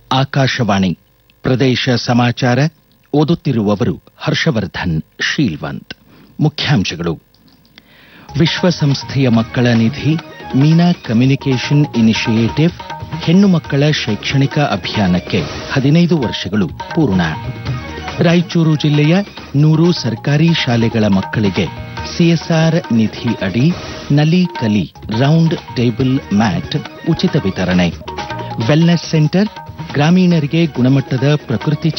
ಆಕಾಶವಾಣಿ ಪ್ರದೇಶ ಸಮಾಚಾರ ಓದುತ್ತಿರುವವರು ಹರ್ಷವರ್ಧನ್ ಶೀಲ್ವಂತ್ ಮುಖ್ಯಾಂಶಗಳು ವಿಶ್ವಸಂಸ್ಥೆಯ ಮಕ್ಕಳ ನಿಧಿ ಮೀನಾ ಕಮ್ಯುನಿಕೇಷನ್ ಇನಿಷಿಯೇಟಿವ್ ಹೆಣ್ಣು ಮಕ್ಕಳ ಶೈಕ್ಷಣಿಕ ಅಭಿಯಾನಕ್ಕೆ ಹದಿನೈದು ವರ್ಷಗಳು ಪೂರ್ಣ ರಾಯಚೂರು ಜಿಲ್ಲೆಯ ನೂರು ಸರ್ಕಾರಿ ಶಾಲೆಗಳ ಮಕ್ಕಳಿಗೆ ಸಿಎಸ್ಆರ್ ನಿಧಿ ಅಡಿ ನಲಿ ಕಲಿ ರೌಂಡ್ ಟೇಬಲ್ ಮ್ಯಾಟ್ ಉಚಿತ ವಿತರಣೆ ವೆಲ್ನೆಸ್ ಸೆಂಟರ್ ಗ್ರಾಮೀಣರಿಗೆ ಗುಣಮಟ್ಟದ ಪ್ರಕೃತಿ